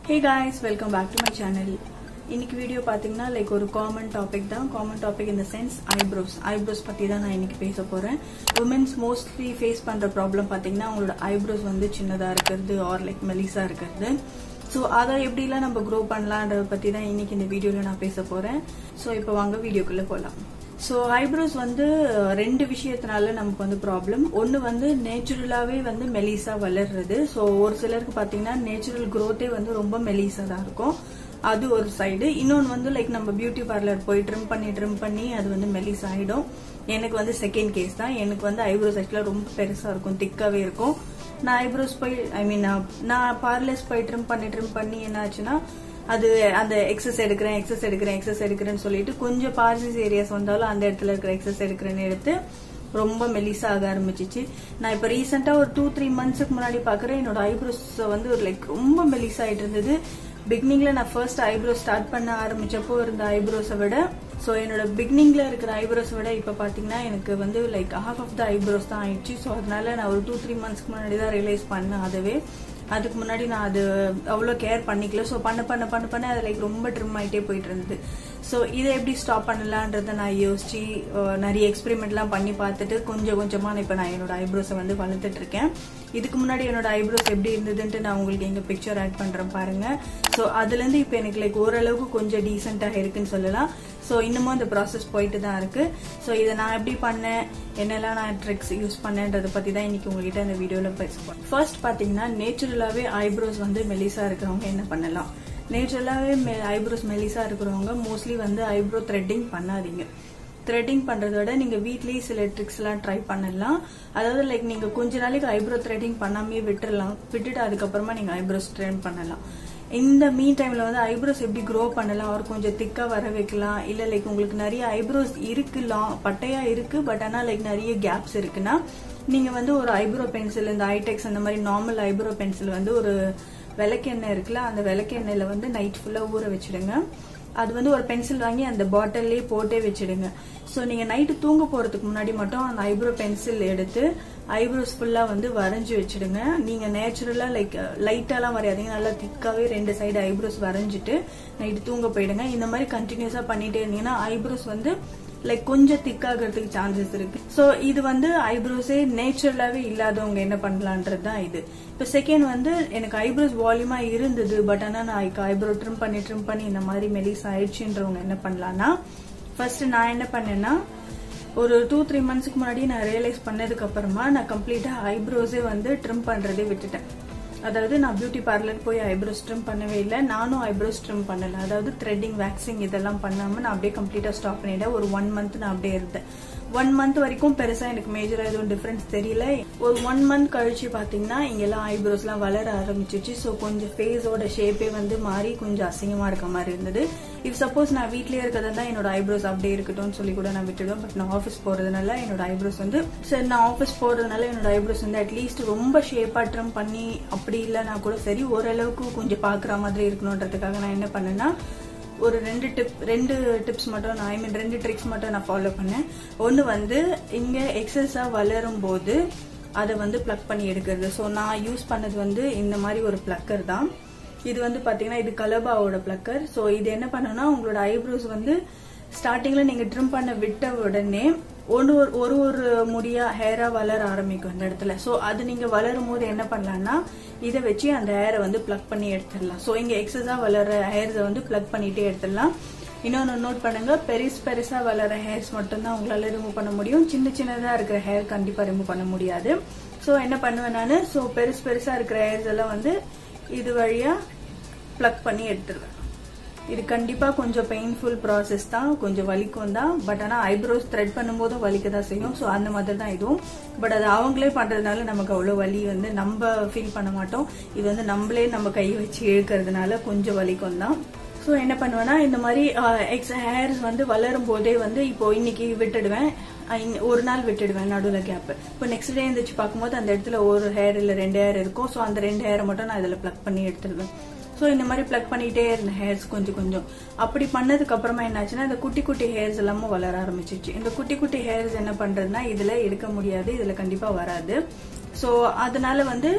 hey guys welcome back to my channel இன்னைக்கு video பார்த்தீங்கன்னா like ஒரு காமன் டாபிக் தான் காமன் டாபிக் இந்த சென்ஸ் ஐப்ரோஸ் ஐப்ரோஸ் பற்றி தான் நான் இன்னைக்கு பேச போகிறேன் உமன்ஸ் மோஸ்ட்லி ஃபேஸ் பண்ணுற ப்ராப்ளம் பார்த்தீங்கன்னா அவங்களோட ஐப்ரோஸ் வந்து சின்னதாக இருக்கிறது ஆர் லைக் மெலிசா இருக்கிறது ஸோ அதை எப்படிலாம் நம்ம க்ரோ பண்ணலான்றத பற்றி தான் இன்னைக்கு இந்த வீடியோவில் நான் பேச போகிறேன் ஸோ இப்போ வாங்க வீடியோக்குள்ளே போகலாம் ஸோ ஐப்ரோஸ் வந்து அஹ், ரெண்டு விஷயத்தினால நமக்கு வந்து ப்ராப்ளம் ஒன்று வந்து நேச்சுரலாகவே வந்து மெலிசா வளர்றது ஸோ ஒரு சிலருக்கு பார்த்தீங்கன்னா நேச்சுரல் க்ரோத்தே வந்து ரொம்ப மெலிசா தான் இருக்கும் அது ஒரு சைடு இன்னொன்று வந்து லைக் நம்ம பியூட்டி பார்லர் போய் ட்ரிம் பண்ணி ட்ரிம் பண்ணி அது வந்து மெலிஸ் ஆகிடும் எனக்கு வந்து செகண்ட் கேஸ் தான் எனக்கு வந்து ஐப்ரோஸ் ஆக்சுவலாக ரொம்ப பெருசாக இருக்கும் திக்காகவே இருக்கும் நான் ஐப்ரோஸ் போய் ஐ மீன் நான் பார்லர்ஸ் போய் ட்ரிம் பண்ணி ட்ரிம் பண்ணி என்ன ஆச்சுன்னா அது அந்த எக்ஸஸ் எடுக்கிறேன் எக்ஸஸ் எடுக்கிறேன் எக்ஸஸ் எடுக்கிறேன்னு சொல்லிட்டு கொஞ்சம் பார்சஸ் ஏரியாஸ் வந்தாலும் அந்த இடத்துல இருக்கிற எக்ஸஸ் எடுக்கிறேன்னு எடுத்து ரொம்ப மெலிசா ஆக ஆரம்பிச்சிச்சு நான் இப்போ ரீசெண்டாக ஒரு டூ த்ரீ மந்த்ஸுக்கு முன்னாடி பார்க்குறேன் என்னோட ஐப்ரோஸ் வந்து ஒரு லைக் ரொம்ப மெலிசா ஆயிட்டு இருந்தது பிகினிங்ல நான் ஃபர்ஸ்ட் ஐப்ரோ ஸ்டார்ட் பண்ண ஆரம்பிச்சப்போ இருந்த ஐப்ரோஸை விட ஸோ என்னோட பிகினிங்ல இருக்கிற ஐப்ரோஸை விட இப்போ பார்த்தீங்கன்னா எனக்கு வந்து like half of the eyebrows தான் ஆயிடுச்சு ஸோ அதனால நான் ஒரு டூ த்ரீ மந்த்ஸ்க்கு முன்னாடி தான் ரியலைஸ் பண்ணேன் அதுவே அதுக்கு முன்னாடி நான் அது அவ்வளோ கேர் பண்ணிக்கல ஸோ பண்ண பண்ண பண்ண பண்ண அது லைக் ரொம்ப ட்ரிம் ஆகிட்டே போயிட்டு இருந்தது ஸோ இதை எப்படி ஸ்டாப் பண்ணலான்றதை நான் யோசிச்சு அஹ், நிறைய எக்ஸ்பெரிமெண்ட்லாம் பண்ணி பார்த்துட்டு கொஞ்சம் கொஞ்சமாக இப்போ நான் என்னோட ஐப்ரோஸை வந்து வளர்த்துட்டு இருக்கேன் இதுக்கு முன்னாடி என்னோட ஐப்ரோஸ் எப்படி இருந்ததுன்ட்டு நான் உங்களுக்கு எங்க பிக்சர் ஆட் பண்றேன் பாருங்க ஸோ அதுலேருந்து இப்போ எனக்கு லைக் ஓரளவுக்கு கொஞ்சம் டீசெண்டாக இருக்குன்னு சொல்லலாம் ஸோ இன்னமும் அந்த ப்ராசஸ் போயிட்டு தான் இருக்கு ஸோ இதை நான் எப்படி பண்ணேன் என்னெல்லாம் நான் ட்ரிக்ஸ் யூஸ் பண்ணேன்றதை பற்றி தான் இன்னைக்கு உங்ககிட்ட இந்த வீடியோவில் பேசுவோம் ஃபர்ஸ்ட் பார்த்தீங்கன்னா நேச்சுரலாகவே ஐப்ரோஸ் வந்து மெலிசா இருக்கிறவங்க என்ன பண்ணலாம் நேச்சுரலாகவே ஐப்ரோஸ் மெலிசா இருக்கிறவங்க மோஸ்ட்லி வந்து ஐப்ரோ த்ரெட்டிங் பண்ணாதீங்க த்ரெட்டிங் பண்றதை விட நீங்க வீட்லயே சில ட்ரிக்ஸ் எல்லாம் ட்ரை பண்ணலாம் அதாவது லைக் நீங்க கொஞ்ச நாளைக்கு ஐப்ரோ த்ரெட்டிங் பண்ணாமே விட்டுறலாம் விட்டுட்டு அதுக்கப்புறமா நீங்க ஐப்ரோஸ் ட்ரெயின் பண்ணலாம் இந்த மீன் டைம்ல வந்து ஐப்ரோஸ் எப்படி க்ரோ பண்ணலாம் அவர் கொஞ்சம் திக்கா வர வைக்கலாம் இல்ல லைக் உங்களுக்கு நிறைய ஐப்ரோஸ் இருக்கு long- பட்டையா இருக்கு பட் ஆனா லைக் நிறைய கேப்ஸ் இருக்குன்னா நீங்க வந்து ஒரு ஐப்ரோ பென்சில் இந்த ஐடெக்ஸ் அந்த மாதிரி நார்மல் ஐப்ரோ பென்சில் வந்து ஒரு விளக்கெண்ணெய் இருக்குல்ல அந்த விளக்கெண்ணெயில வந்து நைட் ஃபுல்லா ஊற வச்சிடுங்க அது வந்து ஒரு பென்சில் வாங்கி அந்த பாட்டில்லே போட்டே வச்சிடுங்க ஸோ நீங்க நைட்டு தூங்க போறதுக்கு முன்னாடி மட்டும் அந்த ஐப்ரோ பென்சில் எடுத்து ஐப்ரோஸ் ஃபுல்லா வந்து வரைஞ்சி வச்சிடுங்க நீங்க நேச்சுரலா லைக் லைட்டாலாம் வரையாதீங்க நல்லா திக்காவே ரெண்டு சைடு ஐப்ரோஸ் வரைஞ்சிட்டு நைட்டு தூங்க போயிடுங்க இந்த மாதிரி கண்டினியூஸா பண்ணிட்டே இருந்தீங்கன்னா ஐப்ரோஸ் வந்து லைக் கொஞ்சம் திக்காகிறதுக்கு சான்சஸ் இருக்கு ஸோ இது வந்து ஐப்ரோஸே நேச்சுரலாவே இல்லாதவங்க என்ன பண்ணலான்றது தான் இது இப்போ செகண்ட் வந்து எனக்கு ஐப்ரோஸ் வால்யூமா இருந்தது பட் ஆனால் நான் ஐப்ரோ ட்ரிம் பண்ணி ட்ரிம் பண்ணி இந்த மாதிரி மெலிஸ் ஆயிடுச்சுன்றவங்க என்ன பண்ணலாம்னா ஃபர்ஸ்ட் நான் என்ன பண்ணேன்னா ஒரு டூ த்ரீ மந்த்ஸ்க்கு முன்னாடி நான் ரியலைஸ் பண்ணதுக்கு அப்புறமா நான் கம்ப்ளீட்டா ஐப்ரோஸே வந்து ட்ரிம் பண்றதே விட்டுட்டேன் அதாவது நான் பியூட்டி பார்லர் போய் ஐப்ரோஸ் ட்ரிம் பண்ணவே இல்லை நானும் ஐப்ரோஸ் ட்ரிம் பண்ணல அதாவது த்ரெட்டிங் வேக்சிங் இதெல்லாம் பண்ணாம நான் அப்படியே கம்ப்ளீட்டா ஸ்டாப் பண்ணிட்டேன் ஒரு ஒன் மந்த் நான் அப்படியே இருந்தேன் ஒன் மந்த் வரைக்கும் பெருசா எனக்கு மேஜரா எதுவும் டிஃபரன்ஸ் தெரியல ஒரு ஒன் மந்த் கழிச்சு பாத்தீங்கன்னா இங்கெல்லாம் ஐப்ரோஸ் எல்லாம் வளர ஆரம்பிச்சிச்சு ஸோ கொஞ்சம் ஃபேஸோட ஷேப்பே வந்து மாறி கொஞ்சம் அசிங்கமா இருக்க மாதிரி இருந்தது இஃப் சப்போஸ் நான் வீட்லயே இருக்கிறதா தான் என்னோட ஐப்ரோஸ் அப்படியே இருக்கட்டும்னு சொல்லி கூட நான் விட்டுடுவேன் பட் நான் ஆஃபீஸ் போறதுனால என்னோட ஐப்ரோஸ் வந்து சரி நான் ஆஃபீஸ் போறதுனால என்னோட ஐப்ரோஸ் வந்து அட்லீஸ்ட் ரொம்ப ஷேப்பா ட்ரிம் பண்ணி அப்படி இல்லைன்னா கூட சரி ஓரளவுக்கு கொஞ்சம் பாக்குற மாதிரி இருக்கணுன்றதுக்காக நான் என்ன பண்ணேன்னா ஒரு ரெண்டு டிப் ரெண்டு டிப்ஸ் மட்டும் நான் ஐ மீன் ரெண்டு ட்ரிக்ஸ் மட்டும் நான் ஃபாலோ பண்ணேன் ஒன்று வந்து இங்கே எக்ஸஸாக வளரும் போது அதை வந்து ப்ளக் பண்ணி எடுக்கிறது ஸோ நான் யூஸ் பண்ணது வந்து இந்த மாதிரி ஒரு ப்ளக்கர் தான் இது வந்து பாத்தீங்கன்னா இது கலபாவோட ப்ளக்கர் ஸோ இது என்ன பண்ணுன்னா உங்களோட ஐப்ரோஸ் வந்து ஸ்டார்டிங்ல நீங்க ட்ரிம் பண்ண விட்ட உடனே ஒன்று ஒரு ஒரு ஒரு முடியா ஹேரா வளர ஆரம்பிக்கும் இந்த இடத்துல ஸோ அது நீங்க வளரும் போது என்ன பண்ணலாம்னா இதை வச்சு அந்த ஹேரை வந்து ப்ளக் பண்ணி எடுத்துடலாம் ஸோ இங்க எக்ஸஸா வளர ஹேர்ஸை வந்து ப்ளக் பண்ணிட்டே எடுத்துடலாம் இன்னொன்று நோட் பண்ணுங்க பெருசு பெருசா வளர ஹேர்ஸ் மட்டும்தான் உங்களால ரிமூவ் பண்ண முடியும் சின்ன சின்னதா இருக்கிற ஹேர் கண்டிப்பா ரிமூவ் பண்ண முடியாது ஸோ என்ன பண்ணுவேன் நான் ஸோ பெருசு பெருசா இருக்கிற ஹேர்ஸ் எல்லாம் வந்து இது வழியா ப்ளக் பண்ணி எடுத்துருவேன் இது கண்டிப்பா கொஞ்சம் பெயின்ஃபுல் ப்ராசஸ் தான் கொஞ்சம் வலிக்கும் தான் பட் ஆனா ஐப்ரோஸ் த்ரெட் பண்ணும்போதும் வலிக்க தான் செய்யும் ஸோ அந்த மாதிரி தான் இதுவும் பட் அது அவங்களே பண்றதுனால நமக்கு அவ்வளோ வலி வந்து நம்ம ஃபீல் பண்ண மாட்டோம் இது வந்து நம்மளே நம்ம கை வச்சு இழுக்கிறதுனால கொஞ்சம் வலிக்கும் தான் ஸோ என்ன பண்ணுவேன்னா இந்த மாதிரி எக்ஸ் ஹேர்ஸ் வந்து வளரும் போதே வந்து இப்போ இன்னைக்கு விட்டுடுவேன் அஹ் இன்ன- ஒரு நாள் விட்டுடுவேன் நடுவில் கேப் இப்போ நெக்ஸ்ட் டே எழுந்திரிச்சு பார்க்கும்போது அந்த இடத்துல ஒரு ஹேர் இல்லை ரெண்டு ஹேர் இருக்கும் ஸோ அந்த ரெண்டு ஹேரை மட்டும் நான் இதில் ப்ளக் பண்ணி எடுத்துடுவேன் ஸோ இந்த மாதிரி ப்ளக் பண்ணிட்டே இருந்த ஹேர்ஸ் கொஞ்சம் கொஞ்சம் அப்படி பண்ணதுக்கு அப்புறமா என்னாச்சுன்னா இந்த குட்டி குட்டி ஹேர்ஸ் எல்லாமும் வளர ஆரம்பிச்சிச்சு இந்த குட்டி குட்டி ஹேர்ஸ் என்ன பண்றதுன்னா இதுல எடுக்க முடியாது இதுல கண்டிப்பா வராது ஸோ அதனால வந்து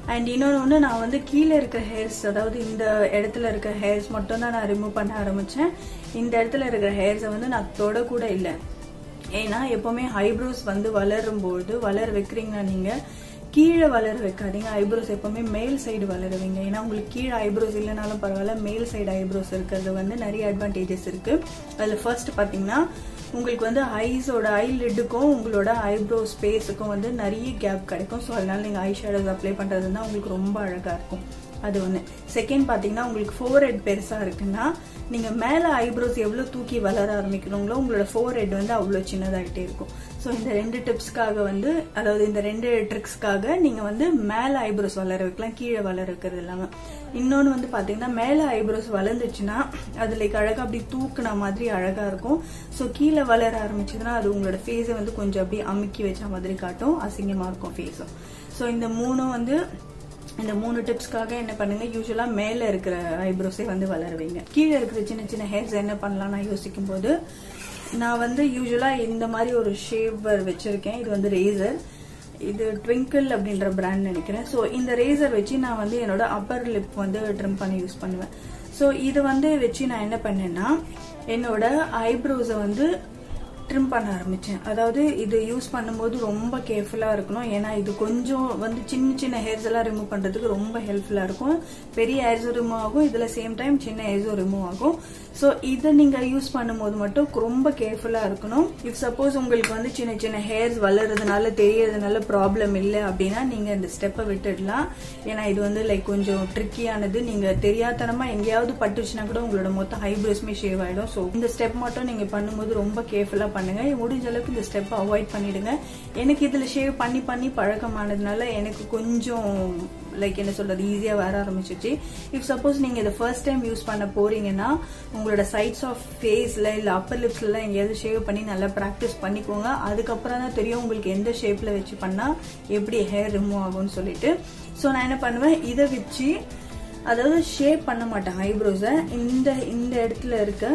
அண்ட் இன்னொன்று வந்து நான் வந்து கீழே இருக்க ஹேர்ஸ் அதாவது இந்த இடத்துல இருக்க ஹேர்ஸ் மட்டும் தான் நான் ரிமூவ் பண்ண ஆரம்பித்தேன் இந்த இடத்துல இருக்கிற ஹேர்ஸை வந்து நான் தொடக்கூட இல்லை ஏன்னா எப்போவுமே ஐப்ரோஸ் வந்து வளரும்போது வளர வைக்கிறீங்கன்னா நீங்கள் கீழே வளர வைக்காதீங்க ஐப்ரோஸ் எப்பவுமே மேல் சைடு வளர வைங்க ஏன்னா உங்களுக்கு கீழே ஐப்ரோஸ் இல்லைனாலும் பரவாயில்ல மேல் சைடு ஐப்ரோஸ் இருக்கிறது வந்து நிறைய அட்வான்டேஜஸ் இருக்கு அதில் ஃபர்ஸ்ட் பார்த்தீங்கன்னா உங்களுக்கு வந்து ஐஸோட ஐ லிட்டுக்கும் உங்களோட ஐப்ரோ ஸ்பேஸுக்கும் வந்து நிறைய கேப் கிடைக்கும் ஸோ அதனால நீங்கள் ஐ ஷேடோஸ் அப்ளை பண்ணுறதுனா உங்களுக்கு ரொம்ப அழகாக இருக்கும் அது ஒன்று செகண்ட் பார்த்தீங்கன்னா உங்களுக்கு ஃபோர் ஹெட் பெருசாக இருக்குன்னா நீங்கள் மேலே ஐப்ரோஸ் எவ்வளோ தூக்கி வளர ஆரம்பிக்கிறீங்களோ உங்களோட ஃபோர் ஹெட் வந்து அவ்வளோ சின்னதாகிட்டே இருக்கும் ஸோ இந்த ரெண்டு டிப்ஸ்க்காக வந்து அதாவது இந்த ரெண்டு ட்ரிக்ஸ்க்காக நீங்கள் வந்து மேலே ஐப்ரோஸ் வளர வைக்கலாம் கீழே வளர வைக்கிறது இல்லாமல் இன்னொன்று வந்து பார்த்தீங்கன்னா மேலே ஐப்ரோஸ் வளர்ந்துச்சுன்னா அது லைக் அழகாக அப்படி தூக்குன மாதிரி அழகாக இருக்கும் ஸோ கீழே வளர ஆரம்பிச்சதுன்னா அது உங்களோட ஃபேஸை வந்து கொஞ்சம் அப்படியே அமுக்கி வச்ச மாதிரி காட்டும் அசிங்கமாக இருக்கும் ஃபேஸும் ஸோ இந்த மூணும் வந்து இந்த மூணு டிப்ஸ்க்காக என்ன பண்ணுங்க யூஸ்வலா மேல இருக்கிற ஐப்ரோஸே வந்து வளர வைங்க கீழே இருக்கிற சின்ன சின்ன ஹேர்ஸ் என்ன பண்ணலாம் நான் யோசிக்கும் போது நான் வந்து யூஸ்வலா இந்த மாதிரி ஒரு ஷேவர் வச்சிருக்கேன் இது வந்து ரேசர் இது ட்விங்கிள் அப்படின்ற பிராண்ட் நினைக்கிறேன் ஸோ இந்த ரேசர் வச்சு நான் வந்து என்னோட அப்பர் லிப் வந்து ட்ரிம் பண்ணி யூஸ் பண்ணுவேன் ஸோ இது வந்து வச்சு நான் என்ன பண்ணேன்னா என்னோட ஐப்ரோஸை வந்து ட்ரிம் பண்ண ஆரம்பித்தேன் அதாவது இது யூஸ் பண்ணும்போது ரொம்ப கேர்ஃபுல்லாக இருக்கணும் ஏன்னா இது கொஞ்சம் வந்து சின்ன சின்ன ஹேர்ஸ் எல்லாம் ரிமூவ் பண்ணுறதுக்கு ரொம்ப ஹெல்ப்ஃபுல்லாக இருக்கும் பெரிய ஹேர்ஸும் ரிமூவ் ஆகும் இதில் சேம் டைம் சின்ன ஹேர்ஸும் ரிமூவ் ஆகும் ஸோ இதை நீங்கள் யூஸ் பண்ணும்போது மட்டும் ரொம்ப கேர்ஃபுல்லாக இருக்கணும் இஃப் சப்போஸ் உங்களுக்கு வந்து சின்ன சின்ன ஹேர்ஸ் வளர்றதுனால தெரியறதுனால ப்ராப்ளம் இல்லை அப்படின்னா நீங்கள் இந்த ஸ்டெப்பை விட்டுடலாம் ஏன்னா இது வந்து லைக் கொஞ்சம் ட்ரிக்கியானது நீங்கள் தெரியாதனமாக எங்கேயாவது பட்டுச்சுன்னா கூட உங்களோட மொத்த ஐப்ரோஸ்மே ஷேவ் ஆகிடும் ஸோ இந்த ஸ்டெப் மட்டும் நீங்கள் பண்ணும்போது ரொம்ப கேர்ஃபுல்லாக பண்ணுங்க முடிஞ்ச அளவுக்கு இந்த ஸ்டெப்பை அவாய்ட் பண்ணிடுங்க எனக்கு இதில் ஷேவ் பண்ணி பண்ணி பழக்கமானதுனால எனக்கு கொஞ்சம் லைக் என்ன சொல்றது ஈஸியாக வர ஆரம்பிச்சிச்சு இஃப் சப்போஸ் நீங்கள் இதை ஃபர்ஸ்ட் டைம் யூஸ் பண்ண போறீங்கன்னா உங்களோட சைட்ஸ் ஆஃப் ஃபேஸில் இல்லை அப்பர் லிப்ஸ்லாம் எங்கேயாவது ஷேவ் பண்ணி நல்லா ப்ராக்டிஸ் பண்ணிக்கோங்க அதுக்கப்புறம் தான் தெரியும் உங்களுக்கு எந்த ஷேப்பில் வச்சு பண்ணால் எப்படி ஹேர் ரிமூவ் ஆகும்னு சொல்லிட்டு ஸோ நான் என்ன பண்ணுவேன் இதை வச்சு அதாவது ஷேப் பண்ண மாட்டேன் ஐப்ரோஸை இந்த இந்த இடத்துல இருக்க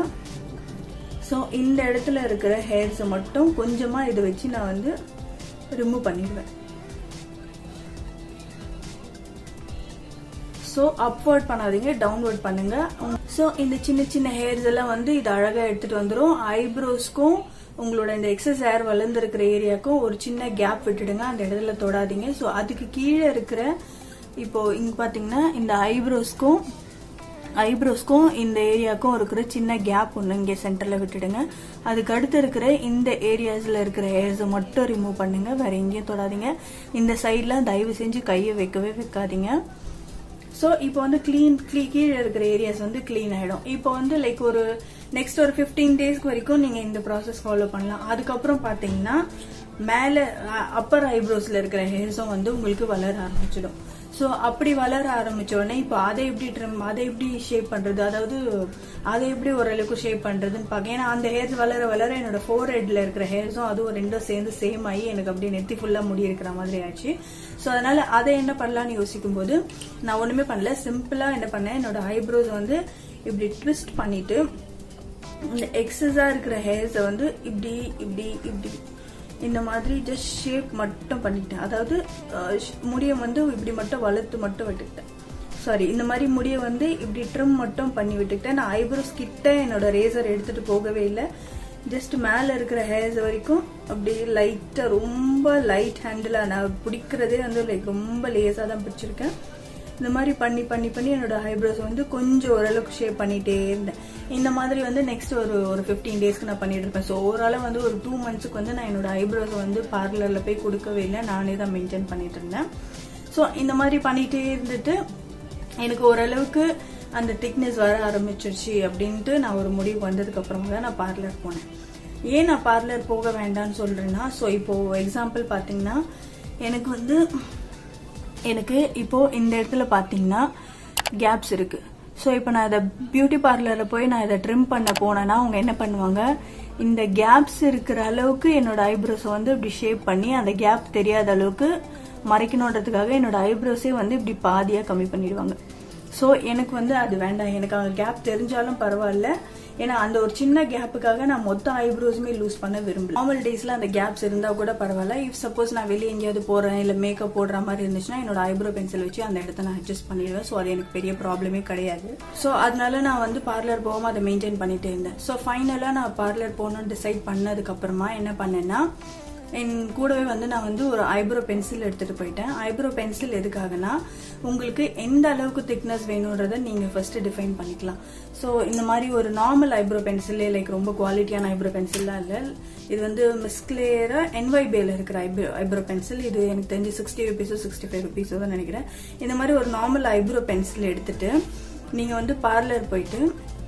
ஸோ இந்த இடத்துல இருக்கிற ஹேர்ஸை மட்டும் கொஞ்சமாக இதை வச்சு நான் வந்து ரிமூவ் பண்ணிடுவேன் ஸோ அப்வர்ட் பண்ணாதீங்க டவுன்வர்ட் பண்ணுங்க ஸோ இந்த சின்ன சின்ன ஹேர்ஸ் எல்லாம் வந்து இது அழகாக எடுத்துட்டு வந்துடும் ஐப்ரோஸ்க்கும் உங்களோட இந்த எக்ஸஸ் ஹேர் வளர்ந்துருக்கிற ஏரியாக்கும் ஒரு சின்ன கேப் விட்டுடுங்க அந்த இடத்துல தொடாதீங்க ஸோ அதுக்கு கீழே இருக்கிற இப்போ இங்க பாத்தீங்கன்னா இந்த ஐப்ரோஸ்க்கும் ஐப்ரோஸ்க்கும் இந்த ஏரியாவுக்கும் இருக்கிற சின்ன கேப் ஒன்று இங்கே சென்டரில் விட்டுடுங்க அதுக்கு அடுத்து இருக்கிற இந்த ஏரியாஸில் இருக்கிற ஹேர்ஸை மட்டும் ரிமூவ் பண்ணுங்க வேற எங்கேயும் தொடாதீங்க இந்த சைடில் தயவு செஞ்சு கையை வைக்கவே வைக்காதீங்க ஸோ இப்போ வந்து க்ளீன் க்ளீ கீழே இருக்கிற ஏரியாஸ் வந்து க்ளீன் ஆகிடும் இப்போ வந்து லைக் ஒரு நெக்ஸ்ட் ஒரு ஃபிஃப்டீன் டேஸ்க்கு வரைக்கும் நீங்கள் இந்த ப்ராசஸ் ஃபாலோ பண்ணலாம் அதுக்கப்புறம் பார்த்தீங்கன்னா மேலே அப்பர் ஐப்ரோஸில் இருக்கிற ஹேர்ஸும் வந்து உங்களுக்கு வளர ஆரம்பிச்சிடும் ஸோ அப்படி வளர ஆரம்பிச்ச உடனே இப்போ அதை எப்படி ட்ரிம் அதை எப்படி ஷேப் பண்றது அதாவது அதை எப்படி ஓரளவுக்கு ஷேப் பண்றதுன்னு பார்க்க ஏன்னா அந்த ஹேர்ஸ் வளர வளர என்னோட ஃபோர் ஹெட்ல இருக்கிற ஹேர்ஸும் அதுவும் ரெண்டும் சேர்ந்து சேம் ஆகி எனக்கு அப்படியே நெத்தி ஃபுல்லா முடி இருக்கிற மாதிரி ஆச்சு ஸோ அதனால அதை என்ன பண்ணலாம்னு யோசிக்கும் போது நான் ஒண்ணுமே பண்ணல சிம்பிளா என்ன பண்ணேன் என்னோட ஐப்ரோஸ் வந்து இப்படி ட்விஸ்ட் பண்ணிட்டு இந்த எக்ஸஸா இருக்கிற ஹேர்ஸை வந்து இப்படி இப்படி இப்படி இந்த மாதிரி ஜஸ்ட் ஷேப் மட்டும் பண்ணிக்கிட்டேன் அதாவது முடியை வந்து இப்படி மட்டும் வளர்த்து மட்டும் விட்டுக்கிட்டேன் சாரி இந்த மாதிரி முடியை வந்து இப்படி ட்ரிம் மட்டும் பண்ணி விட்டுக்கிட்டேன் நான் ஐப்ரோஸ் கிட்ட என்னோட ரேசர் எடுத்துட்டு போகவே இல்லை ஜஸ்ட் மேலே இருக்கிற ஹேர்ஸ் வரைக்கும் அப்படி லைட்டாக ரொம்ப லைட் ஹேண்டில் நான் பிடிக்கிறதே வந்து லைக் ரொம்ப லேஸாக தான் பிடிச்சிருக்கேன் இந்த மாதிரி பண்ணி பண்ணி பண்ணி என்னோட ஐப்ரோஸ் வந்து கொஞ்சம் ஓரளவுக்கு ஷேப் பண்ணிட்டே இருந்தேன் இந்த மாதிரி வந்து நெக்ஸ்ட் ஒரு ஒரு ஃபிஃப்டீன் டேஸ்க்கு நான் பண்ணிட்டு இருப்பேன் ஸோ ஓவராலாக வந்து ஒரு டூ மந்த்ஸுக்கு வந்து நான் என்னோட ஐப்ரோஸை வந்து பார்லரில் போய் கொடுக்கவே இல்லை நானே தான் மெயின்டைன் பண்ணிட்டு இருந்தேன் ஸோ இந்த மாதிரி பண்ணிட்டே இருந்துட்டு எனக்கு ஓரளவுக்கு அந்த திக்னஸ் வர ஆரம்பிச்சிருச்சு அப்படின்ட்டு நான் ஒரு முடிவு வந்ததுக்கு அப்புறமா தான் நான் பார்லர் போனேன் ஏன் நான் பார்லர் போக வேண்டாம்னு சொல்றேன்னா ஸோ இப்போ எக்ஸாம்பிள் பார்த்தீங்கன்னா எனக்கு வந்து எனக்கு இப்போ இந்த இடத்துல பார்த்தீங்கன்னா கேப்ஸ் இருக்கு ஸோ இப்போ நான் இதை பியூட்டி பார்லரில் போய் நான் இதை ட்ரிம் பண்ண போனேன்னா அவங்க என்ன பண்ணுவாங்க இந்த கேப்ஸ் இருக்கிற அளவுக்கு என்னோட ஐப்ரோஸை வந்து இப்படி ஷேப் பண்ணி அந்த கேப் தெரியாத அளவுக்கு மறைக்கணுன்றதுக்காக என்னோட ஐப்ரோஸே வந்து இப்படி பாதியாக கம்மி பண்ணிடுவாங்க ஸோ எனக்கு வந்து அது வேண்டாம் எனக்கு அந்த கேப் தெரிஞ்சாலும் பரவாயில்ல ஏன்னா அந்த ஒரு சின்ன கேப்புக்காக நான் மொத்த ஐப்ரோஸுமே லூஸ் பண்ண விரும்பல நார்மல் டேஸ்ல அந்த கேப்ஸ் இருந்தா கூட பரவாயில்ல இஃப் சப்போஸ் நான் வெளியே எங்கேயாவது போறேன் இல்ல மேக்கப் போடுற மாதிரி இருந்துச்சுன்னா என்னோட ஐப்ரோ பென்சில் வச்சு அந்த இடத்த நான் அட்ஜஸ்ட் பண்ணிடுவேன் ஸோ அது எனக்கு பெரிய ப்ராப்ளமே கிடையாது ஸோ அதனால நான் வந்து பார்லர் போகாம அதை மெயின்டைன் பண்ணிட்டே இருந்தேன் ஸோ ஃபைனலாக நான் பார்லர் போகணும்னு டிசைட் பண்ணதுக்கு அப்புறமா என்ன பண்ணேன்னா என் கூடவே வந்து நான் வந்து ஒரு ஐப்ரோ பென்சில் எடுத்துட்டு போயிட்டேன் ஐப்ரோ பென்சில் எதுக்காகனா உங்களுக்கு எந்த அளவுக்கு திக்னஸ் வேணுன்றத நீங்க ஃபர்ஸ்ட் டிஃபைன் பண்ணிக்கலாம் ஸோ இந்த மாதிரி ஒரு நார்மல் ஐப்ரோ பென்சிலே லைக் ரொம்ப குவாலிட்டியான ஐப்ரோ பென்சில்லாம் இல்லை இது வந்து மிஸ்கிளேர என்வைபேல இருக்கிற ஐப்ரோ ஐப்ரோ பென்சில் இது எனக்கு தெரிஞ்சு சிக்ஸ்டி ருபீஸோ சிக்ஸ்டி ஃபைவ் ருபீஸோ தான் நினைக்கிறேன் இந்த மாதிரி ஒரு நார்மல் ஐப்ரோ பென்சில் எடுத்துட்டு நீங்க வந்து பார்லர் போயிட்டு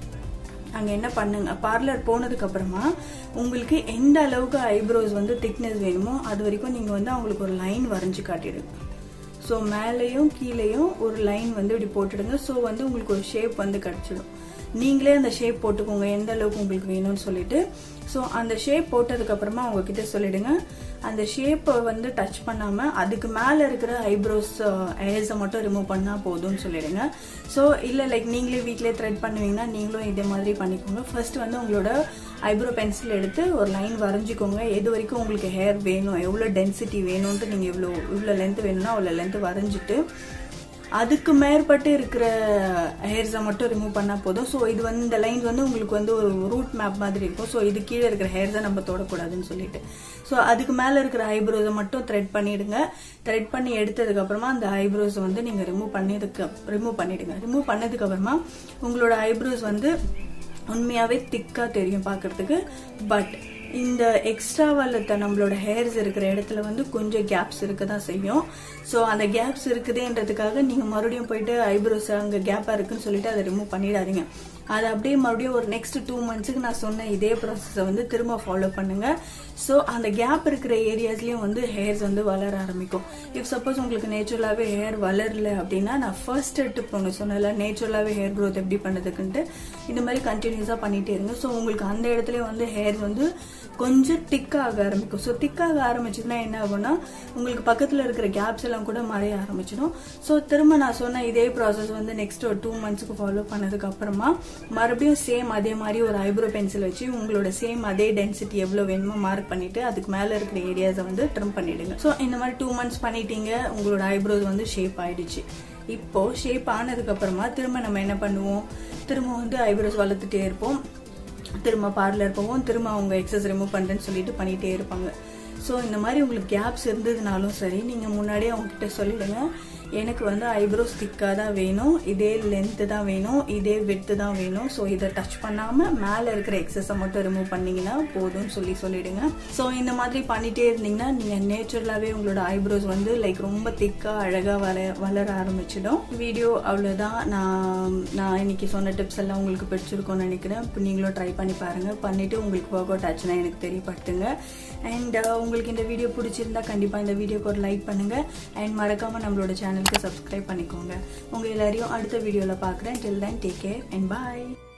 அங்க என்ன பண்ணுங்க பார்லர் போனதுக்கு அப்புறமா உங்களுக்கு எந்த அளவுக்கு ஐப்ரோஸ் வந்து திக்னஸ் வேணுமோ அது வரைக்கும் நீங்க வந்து அவங்களுக்கு ஒரு லைன் வரைஞ்சு காட்டிடுங்க ஸோ மேலேயும் கீழேயும் ஒரு லைன் வந்து இப்படி போட்டுடுங்க ஸோ வந்து உங்களுக்கு ஒரு ஷேப் வந்து கிடைச்சிடும் நீங்களே அந்த ஷேப் போட்டுக்கோங்க எந்த அளவுக்கு உங்களுக்கு வேணும்னு சொல்லிட்டு ஸோ அந்த ஷேப் போட்டதுக்கு அப்புறமா உங்ககிட்ட சொல்லிடுங்க அந்த ஷேப்பை வந்து டச் பண்ணாம அதுக்கு மேல இருக்கிற ஐப்ரோஸ் ஹேர்ஸை மட்டும் ரிமூவ் பண்ணா போதும்னு சொல்லிடுங்க ஸோ இல்லை லைக் நீங்களே வீட்லயே த்ரெட் பண்ணுவீங்கன்னா நீங்களும் இதே மாதிரி பண்ணிக்கோங்க ஃபர்ஸ்ட் வந்து உங்களோட ஐப்ரோ பென்சில் எடுத்து ஒரு லைன் வரைஞ்சிக்கோங்க எது வரைக்கும் உங்களுக்கு ஹேர் வேணும் எவ்வளோ டென்சிட்டி வேணும்ன்ட்டு நீங்கள் இவ்வளோ இவ்வளோ லென்த் வேணும்னா அவ்வளோ லென்த் வரைஞ்சிட்டு அதுக்கு மேற்பட்டு இருக்கிற ஹேர்ஸை மட்டும் ரிமூவ் பண்ணால் போதும் ஸோ இது வந்து இந்த லைன்ஸ் வந்து உங்களுக்கு வந்து ஒரு ரூட் மேப் மாதிரி இருக்கும் ஸோ இது கீழே இருக்கிற ஹேர்ஸை நம்ம தொடக்கூடாதுன்னு சொல்லிட்டு ஸோ அதுக்கு மேலே இருக்கிற ஐப்ரோஸை மட்டும் த்ரெட் பண்ணிடுங்க த்ரெட் பண்ணி எடுத்ததுக்கு அப்புறமா அந்த ஐப்ரோஸை வந்து நீங்கள் ரிமூவ் பண்ணதுக்கு ரிமூவ் பண்ணிடுங்க ரிமூவ் பண்ணதுக்கு அப்புறமா உங்களோட ஐப்ரோஸ் வந்து உண்மையாவே திக்கா தெரியும் பார்க்கிறதுக்கு பட் இந்த எக்ஸ்ட்ரா வல்லத்தை நம்மளோட ஹேர்ஸ் இருக்கிற இடத்துல வந்து கொஞ்சம் கேப்ஸ் இருக்க தான் செய்யும் ஸோ அந்த கேப்ஸ் இருக்குதுன்றதுக்காக நீங்கள் மறுபடியும் போயிட்டு ஐப்ரோஸ் அங்கே கேப்பாக இருக்குன்னு சொல்லிட்டு அதை ரிமூவ் பண்ணிடாதீங்க அதை அப்படியே மறுபடியும் ஒரு நெக்ஸ்ட் டூ மந்த்ஸுக்கு நான் சொன்ன இதே ப்ராசஸை வந்து திரும்ப ஃபாலோ பண்ணுங்க ஸோ அந்த கேப் இருக்கிற ஏரியாஸ்லயும் வந்து ஹேர்ஸ் வந்து வளர ஆரம்பிக்கும் இஃப் சப்போஸ் உங்களுக்கு நேச்சுரலாகவே ஹேர் வளரல அப்படின்னா நான் ஃபர்ஸ்ட் டிப் ஒன்று சொன்னல நேச்சுரலாகவே ஹேர் க்ரோத் எப்படி பண்ணதுக்குன்ட்டு இந்த மாதிரி கண்டினியூஸாக பண்ணிட்டே இருங்க ஸோ உங்களுக்கு அந்த இடத்துல வந்து ஹேர் வந்து கொஞ்சம் திக்காக ஆரம்பிக்கும் ஸோ திக்காக ஆரம்பிச்சதுன்னா என்ன ஆகும்னா உங்களுக்கு பக்கத்தில் இருக்கிற கேப்ஸ் எல்லாம் கூட மறைய ஆரம்பிச்சிடும் ஸோ திரும்ப நான் சொன்ன இதே ப்ராசஸ் வந்து நெக்ஸ்ட் ஒரு டூ மந்த்ஸ்க்கு ஃபாலோ பண்ணதுக்கு அப்புறமா மறுபடியும் சேம் அதே மாதிரி ஒரு ஐப்ரோ பென்சில் வச்சு உங்களோட சேம் அதே டென்சிட்டி எவ்வளோ வேணுமோ மார்க் பண்ணிட்டு அதுக்கு மேலே இருக்கிற ஏரியாஸை வந்து ட்ரிம் பண்ணிடுங்க ஸோ இந்த மாதிரி டூ மந்த்ஸ் பண்ணிட்டீங்க உங்களோட ஐப்ரோஸ் வந்து ஷேப் ஆயிடுச்சு இப்போ ஷேப் ஆனதுக்கு அப்புறமா திரும்ப நம்ம என்ன பண்ணுவோம் திரும்ப வந்து ஐப்ரோஸ் வளர்த்துட்டே இருப்போம் திரும்ப பார்லர் போவோம் திரும்ப அவங்க எக்ஸஸ் ரிமூவ் பண்ணுறேன்னு சொல்லிட்டு பண்ணிகிட்டே இருப்பாங்க ஸோ இந்த மாதிரி உங்களுக்கு கேப்ஸ் இருந்ததுனாலும் சரி நீங்கள் முன்னாடியே அவங்க கிட்ட சொல்லிடுங்க எனக்கு வந்து ஐப்ரோஸ் திக்காக தான் வேணும் இதே லென்த்து தான் வேணும் இதே விட்டு தான் வேணும் ஸோ இதை டச் பண்ணாமல் மேலே இருக்கிற எக்ஸஸை மட்டும் ரிமூவ் பண்ணீங்கன்னா போதும்னு சொல்லி சொல்லிடுங்க ஸோ இந்த மாதிரி பண்ணிட்டே இருந்தீங்கன்னா நீங்கள் நேச்சுரலாகவே உங்களோட ஐப்ரோஸ் வந்து லைக் ரொம்ப திக்காக அழகாக வள வளர ஆரம்பிச்சிடும் வீடியோ அவ்வளோதான் நான் நான் இன்னைக்கு சொன்ன டிப்ஸ் எல்லாம் உங்களுக்கு பிடிச்சிருக்கும்னு நினைக்கிறேன் இப்போ நீங்களும் ட்ரை பண்ணி பாருங்கள் பண்ணிவிட்டு உங்களுக்கு ஒர்க் அவுட் ஆச்சுன்னா எனக்கு தெரியப்படுத்துங்க அண்ட் உங்களுக்கு இந்த வீடியோ பிடிச்சிருந்தா கண்டிப்பாக இந்த வீடியோக்கு ஒரு லைக் பண்ணுங்கள் அண்ட் மறக்காமல் நம்மளோட சேனலுக்கு சப்ஸ்கிரைப் பண்ணிக்கோங்க உங்கள் எல்லாரையும் அடுத்த வீடியோவில் பார்க்குறேன் till then take care and bye